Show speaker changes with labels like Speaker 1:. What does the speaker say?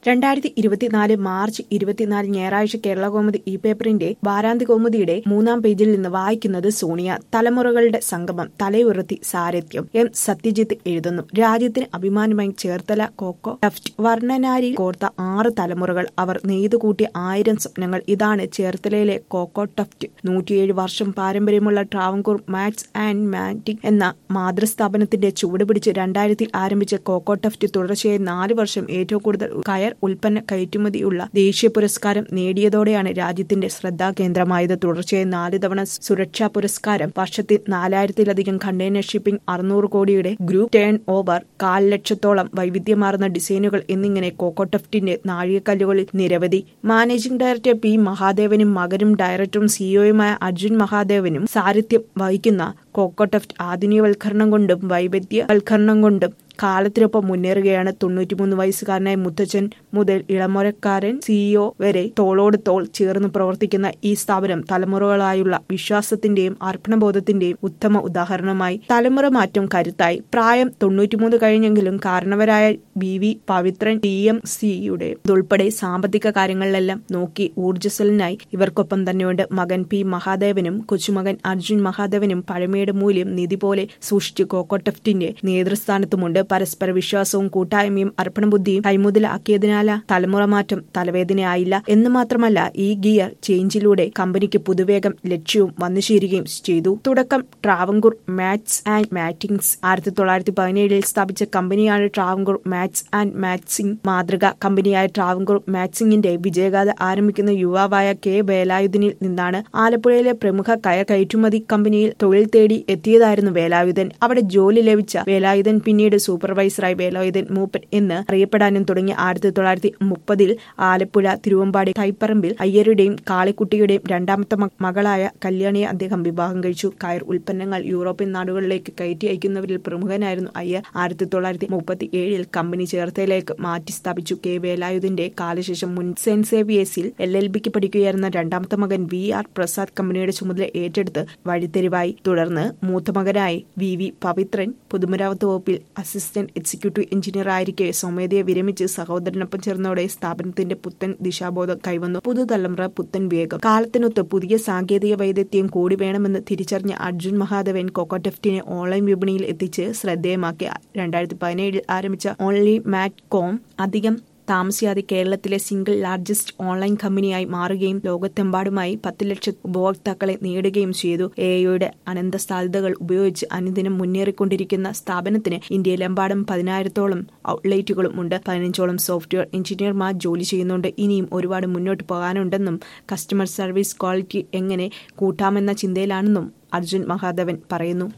Speaker 1: രണ്ടായിരത്തി ഇരുപത്തിനാല് മാർച്ച് ഇരുപത്തിനാല് ഞായറാഴ്ച കേരള കൗമുദി ഈ പേപ്പറിന്റെ വാരാന്ത്യ കൗമുദിയുടെ മൂന്നാം പേജിൽ നിന്ന് വായിക്കുന്നത് സോണിയ തലമുറകളുടെ സംഗമം തലയുയർത്തി സാരഥ്യം എം സത്യജിത്ത് എഴുതുന്നു രാജ്യത്തിന് അഭിമാനമായി ചേർത്തല കോക്കോ ടഫ്റ്റ് വർണ്ണനാരിൽ കോർത്ത ആറ് തലമുറകൾ അവർ നെയ്തുകൂട്ടിയ ആയിരം സ്വപ്നങ്ങൾ ഇതാണ് ചേർത്തലയിലെ കോക്കോ ടഫ്റ്റ് നൂറ്റിയേഴ് വർഷം പാരമ്പര്യമുള്ള ട്രാവൻകൂർ മാത്സ് ആൻഡ് മാറ്റിക് എന്ന മാതൃസ്ഥാപനത്തിന്റെ ചുവട് പിടിച്ച് രണ്ടായിരത്തിൽ ആരംഭിച്ച കോക്കോ ടഫ്റ്റ് തുടർച്ചയായി നാല് വർഷം ഏറ്റവും കൂടുതൽ കയർ ഉൽപ്പന്ന കയറ്റുമതിയുള്ള ദേശീയ പുരസ്കാരം നേടിയതോടെയാണ് രാജ്യത്തിന്റെ ശ്രദ്ധാകേന്ദ്രമായത് തുടർച്ചയായി നാല് തവണ സുരക്ഷാ പുരസ്കാരം വർഷത്തിൽ നാലായിരത്തിലധികം കണ്ടെയ്നർ ഷിപ്പിംഗ് അറുന്നൂറ് കോടിയുടെ ഗ്രൂപ്പ് ടേൺ ഓവർ കാൽ ലക്ഷത്തോളം വൈവിധ്യമാർന്ന ഡിസൈനുകൾ എന്നിങ്ങനെ കോക്കോട്ടഫ്റ്റിന്റെ നാഴികക്കല്ലുകളിൽ നിരവധി മാനേജിംഗ് ഡയറക്ടർ പി മഹാദേവനും മകനും ഡയറക്ടറും സിഇഒയുമായ അർജുൻ മഹാദേവനും സാരഥ്യം വഹിക്കുന്ന കോക്കോട്ടഫ്റ്റ് ആധുനികവൽക്കരണം കൊണ്ടും വൈവിധ്യവൽക്കരണം കൊണ്ടും കാലത്തിനൊപ്പം മുന്നേറുകയാണ് തൊണ്ണൂറ്റിമൂന്ന് വയസ്സുകാരനായ മുത്തച്ഛൻ മുതൽ ഇളമുറക്കാരൻ സിഇഒ വരെ തോളോട് തോൾ ചേർന്ന് പ്രവർത്തിക്കുന്ന ഈ സ്ഥാപനം തലമുറകളായുള്ള വിശ്വാസത്തിന്റെയും അർപ്പണബോധത്തിന്റെയും ഉത്തമ ഉദാഹരണമായി തലമുറ മാറ്റം കരുത്തായി പ്രായം തൊണ്ണൂറ്റിമൂന്ന് കഴിഞ്ഞെങ്കിലും കാരണവരായ B V Pavithran T M സിയുടെ ഉൾപ്പെടെ സാമ്പത്തിക കാര്യങ്ങളിലെല്ലാം നോക്കി ഊർജ്ജസ്വലനായി ഇവർക്കൊപ്പം തന്നെയുണ്ട് മകൻ പി മഹാദേവനും കൊച്ചുമകൻ അർജുൻ മഹാദേവനും പഴമയുടെ മൂല്യം നിധി പോലെ സൂക്ഷിച്ച് കോക്കോട്ടഫ്റ്റിന്റെ നേതൃസ്ഥാനത്തുമുണ്ട് പരസ്പര വിശ്വാസവും കൂട്ടായ്മയും അർപ്പണബുദ്ധിയും കൈമുതലാക്കിയതിനാല തലമുറ മാറ്റം തലവേദനയായില്ല എന്ന് മാത്രമല്ല ഈ ഗിയർ ചേഞ്ചിലൂടെ കമ്പനിക്ക് പുതുവേഗം ലക്ഷ്യവും വന്നു ചേരുകയും ചെയ്തു തുടക്കം ട്രാവൻകൂർ മാത്സ് ആൻഡ് മാറ്റിംഗ്സ് ആയിരത്തി തൊള്ളായിരത്തി പതിനേഴിൽ സ്ഥാപിച്ച കമ്പനിയാണ് ട്രാവൻകൂർ മാത്സ് ആൻഡ് മാത്സിംഗ് മാതൃക കമ്പനിയായ ട്രാവൻകൂർ മാത്സിംഗിന്റെ വിജയഗാഥ ആരംഭിക്കുന്ന യുവാവായ കെ വേലായുധനിൽ നിന്നാണ് ആലപ്പുഴയിലെ പ്രമുഖ കയർ കയറ്റുമതി കമ്പനിയിൽ തൊഴിൽ തേടി എത്തിയതായിരുന്നു വേലായുധൻ അവിടെ ജോലി ലഭിച്ച വേലായുധൻ പിന്നീട് സൂപ്പർവൈസറായി വേലായുധൻ മൂപ്പൻ എന്ന് അറിയപ്പെടാനും തുടങ്ങി ആയിരത്തി തൊള്ളായിരത്തി മുപ്പതിൽ ആലപ്പുഴ തിരുവമ്പാടി കൈപ്പറമ്പിൽ അയ്യരുടെയും കാളിക്കുട്ടിയുടെയും രണ്ടാമത്തെ മകളായ കല്യാണിയെ അദ്ദേഹം വിവാഹം കഴിച്ചു കയർ ഉൽപ്പന്നങ്ങൾ യൂറോപ്യൻ നാടുകളിലേക്ക് കയറ്റി അയക്കുന്നവരിൽ പ്രമുഖനായിരുന്നു അയ്യർ ആയിരത്തി തൊള്ളായിരത്തി മുപ്പത്തി ഏഴിൽ കമ്പനി ചേർത്തലയിലേക്ക് മാറ്റി സ്ഥാപിച്ചു കെ വേലായുധന്റെ കാലശേഷം മുൻ സെന്റ് സേവിയേഴ്സിൽ എൽ എൽ ബിക്ക് പഠിക്കുകയായിരുന്ന രണ്ടാമത്തെ മകൻ വി ആർ പ്രസാദ് കമ്പനിയുടെ ചുമതല ഏറ്റെടുത്ത് വഴിത്തെരുവായി തുടർന്ന് മൂത്ത മകനായി വി വി പവിത്രൻ പൊതുമരാമത്ത് വകുപ്പിൽ അസിസ്റ്റന്റ് എക്സിക്യൂട്ടീവ് എഞ്ചിനീയർ ആയിരിക്കെ സ്വമേധയെ വിരമിച്ച് സഹോദരനൊപ്പം ചേർന്നതോടെ സ്ഥാപനത്തിന്റെ പുത്തൻ ദിശാബോധം കൈവന്നു പുതുതലമുറ പുത്തൻ വേഗം കാലത്തിനൊത്ത് പുതിയ സാങ്കേതിക വൈദഗ്ധ്യം കൂടി വേണമെന്ന് തിരിച്ചറിഞ്ഞ അർജുൻ മഹാദേവൻ കോക്കോടെഫ്റ്റിനെ ഓൺലൈൻ വിപണിയിൽ എത്തിച്ച് ശ്രദ്ധേയമാക്കി രണ്ടായിരത്തി പതിനേഴിൽ ആരംഭിച്ച ഓൺലി മാറ്റ് കോം അധികം താമസിയാതെ കേരളത്തിലെ സിംഗിൾ ലാർജസ്റ്റ് ഓൺലൈൻ കമ്പനിയായി മാറുകയും ലോകത്തെമ്പാടുമായി പത്ത് ലക്ഷം ഉപഭോക്താക്കളെ നേടുകയും ചെയ്തു എഐയുടെ അനന്ത സാധ്യതകൾ ഉപയോഗിച്ച് അനുദിനം മുന്നേറിക്കൊണ്ടിരിക്കുന്ന സ്ഥാപനത്തിന് ഇന്ത്യയിലെമ്പാടും പതിനായിരത്തോളം ഔട്ട്ലെറ്റുകളും ഉണ്ട് പതിനഞ്ചോളം സോഫ്റ്റ്വെയർ എഞ്ചിനീയർമാർ ജോലി ചെയ്യുന്നുണ്ട് ഇനിയും ഒരുപാട് മുന്നോട്ട് പോകാനുണ്ടെന്നും കസ്റ്റമർ സർവീസ് ക്വാളിറ്റി എങ്ങനെ കൂട്ടാമെന്ന ചിന്തയിലാണെന്നും അർജുൻ മഹാദേവൻ പറയുന്നു